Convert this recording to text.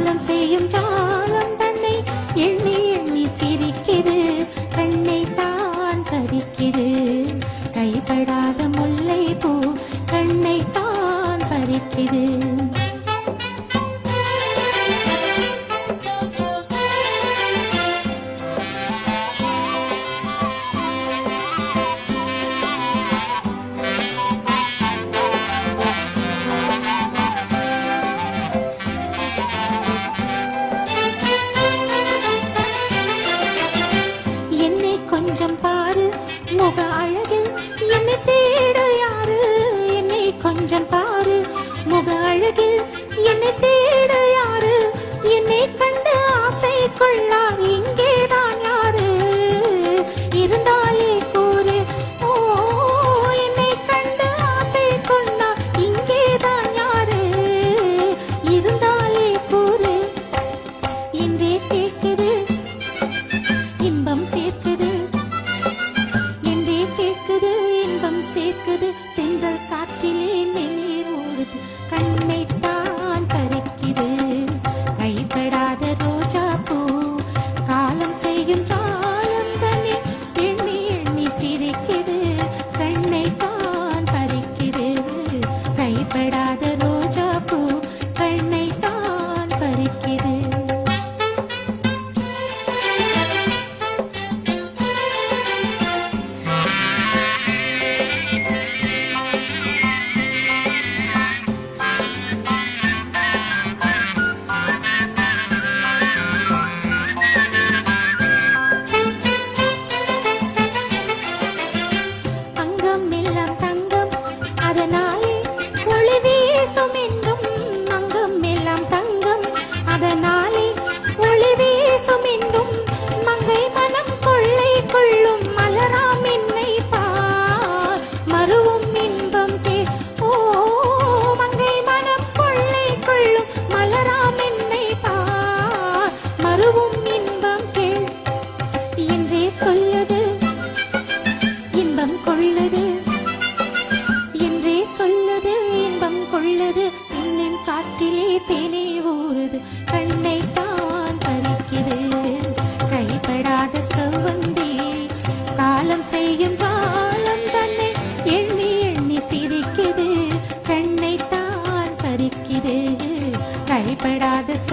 காலம் செய்யும் ஜாலம் தன்னை எண்ணி எண்ணி சிரிக்குது கண்ணை தான் பறிக்குது கைப்படாத முல்லை பூ கண்ணை தான் பறிக்குது என்னை கொஞ்சம் பாரு முக அழகில் என்னை தேட யாரு என்னை கொஞ்சம் பாரு முக அழகில் என்னை தேட யாரு என்னை கண்டு ஆசை கொள்ளார் இங்கேதான் யாரு இருந்தாலே கூறு ஓ என்னை கண்டு ஆசை கொண்டார் இங்கேதான் யாரு இருந்தாலே கூறு என்றே கேட்குது இன்பம் சேர்க்குது என்றே கேட்குது இன்பம் சேர்க்குது தென்றல் காற்றிலே நீர் ஓடுது கண்ணை தான் பறிக்குது கைப்படாத ரோஜா பூ காலம் செய்யும் ஜாலம் தன்னை எண்ணி எண்ணி சிரிக்குது கண்ணை தான் பறிக்குது கைப்படாத ரோஜா பூ கண்ணை தான் பறிக்குது அங்கம் எல்லாம் தங்கம் அதனாலே ஒளி வீசும் என்றும் அங்கம் எல்லாம் தங்கம் அதனாலே ஒளி வீசும் என்றும் மங்கை மனம் கொள்ளை கொள்ளும் மலராம் என்னை பார் மருவும் இன்பம் கே ஓ மங்கை மனம் கொள்ளை கொள்ளும் மலராம் என்னை பார் மருவும் இன்பம் கேள் என்றே சொல்லுது இன்பம் கொள்ளுது என்றே சொல்லுது இன்பம் கொள்ளுது இன்னும் காற்றிலே தேனே ஊறுது கண்ணை தான் பறிக்குது கைப்படாத செவ்வந்தி காலம் செய்யும் ஜாலம் தன்னை எண்ணி எண்ணி சிரிக்குது கண்ணை தான் பறிக்குது கைப்படாத